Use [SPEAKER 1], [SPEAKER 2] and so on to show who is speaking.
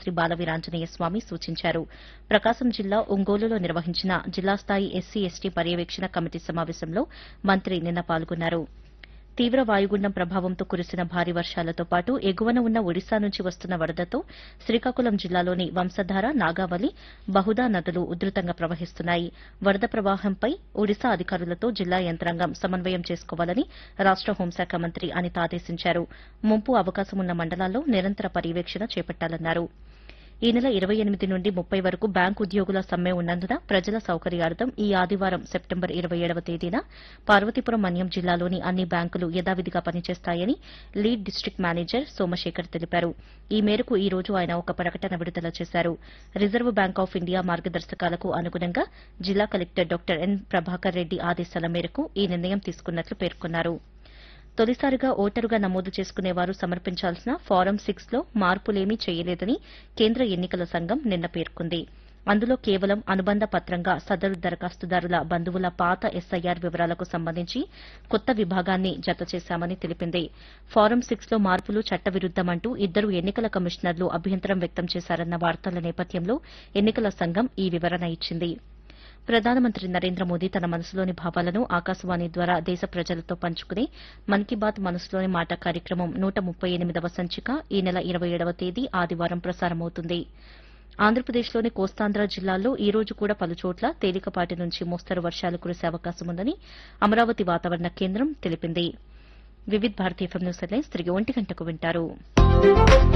[SPEAKER 1] శాస్త్రి బాల వీరాంజనేయ స్వామి సూచించారు ప్రకాశం జిల్లా ఒంగోలులో నిర్వహించిన జిల్లా స్థాయి ఎస్సీ ఎస్టీ పర్యవేక్షణ కమిటీ సమావేశంలో మంత్రి నిన్న పాల్గొన్నారు తీవ్ర వాయుగుండం ప్రభావంతో కురిసిన భారీ వర్షాలతో పాటు ఎగువన ఉన్న ఒడిశా నుంచి వస్తున్న వరదతో శ్రీకాకుళం జిల్లాలోని వంశధార నాగావళి బహుదా నదులు ఉధృతంగా ప్రవహిస్తున్నాయి వరద ప్రవాహంపై ఒడిశా అధికారులతో జిల్లా యంత్రాంగం సమన్వయం చేసుకోవాలని రాష్ట హోంశాఖ మంత్రి అనిత ఆదేశించారు ముంపు అవకాశం ఉన్న మండలాల్లో నిరంతర పర్యవేక్షణ చేపట్టాలన్నారు ఈ నెల ఇరవై ఎనిమిది నుండి ముప్పై వరకు బ్యాంకు ఉద్యోగుల సమ్మె ఉన్నందున ప్రజల సౌకర్యార్థం ఈ ఆదివారం సెప్టెంబర్ ఇరవై ఏడవ తేదీన పార్వతీపురం మన్యం జిల్లాలోని అన్ని బ్యాంకులు యథావిధిగా పనిచేస్తాయని లీడ్ డిస్టిక్ మేనేజర్ సోమశేఖర్ తెలిపారు ఈ మేరకు ఈ రోజు ఆయన ఒక ప్రకటన విడుదల చేశారు రిజర్వ్ బ్యాంక్ ఆఫ్ ఇండియా మార్గదర్శకాలకు అనుగుణంగా జిల్లా collector doctor N Prabhakar Reddy ఆదేశాల మేరకు ఈ నిర్ణయం తీసుకున్నట్లు పేర్కొన్నారు తొలిసారిగా ఓటరుగా నమోదు చేసుకునేవారు సమర్పించాల్సిన ఫారం సిక్స్ లో మార్పులేమీ చేయలేదని కేంద్ర ఎన్నికల సంఘం నిన్న పేర్కొంది అందులో కేవలం అనుబంధ పత్రంగా సదరు దరఖాస్తుదారుల బంధువుల పాత ఎస్ఐఆర్ వివరాలకు సంబంధించి కొత్త విభాగాన్ని జత చేశామని తెలిపింది ఫారం సిక్స్ లో మార్పులు చట్టవిరుద్దమంటూ ఇద్దరు ఎన్నికల కమిషనర్లు అభ్యంతరం వ్యక్తం చేశారన్న వార్తల నేపథ్యంలో ఎన్నికల సంఘం ఈ వివరణ ఇచ్చింది ప్రధానమంత్రి నరేంద్ర మోదీ తన మనసులోని భావాలను ఆకాశవాణి ద్వారా దేశ ప్రజలతో పంచుకునే మన్ కీ బాత్ మనసులోని మాట కార్యక్రమం నూట ముప్పై ఎనిమిదవ సంచిక ఈ నెల ఇరవై ఏడవ తేదీ ఆదివారం ప్రసారమవుతుంది ఆంధ్రప్రదేశ్లోని కోస్తాంధ్ర జిల్లాల్లో ఈ రోజు కూడా పలుచోట్ల తేలికపాటి నుంచి మోస్తరు వర్షాలు కురిసే అవకాశం ఉందని అమరావతి వాతావరణ కేంద్రం తెలిపింది Vividh Bharati FM news headlines తిరిగి ఒంటి గంటకు వింటారు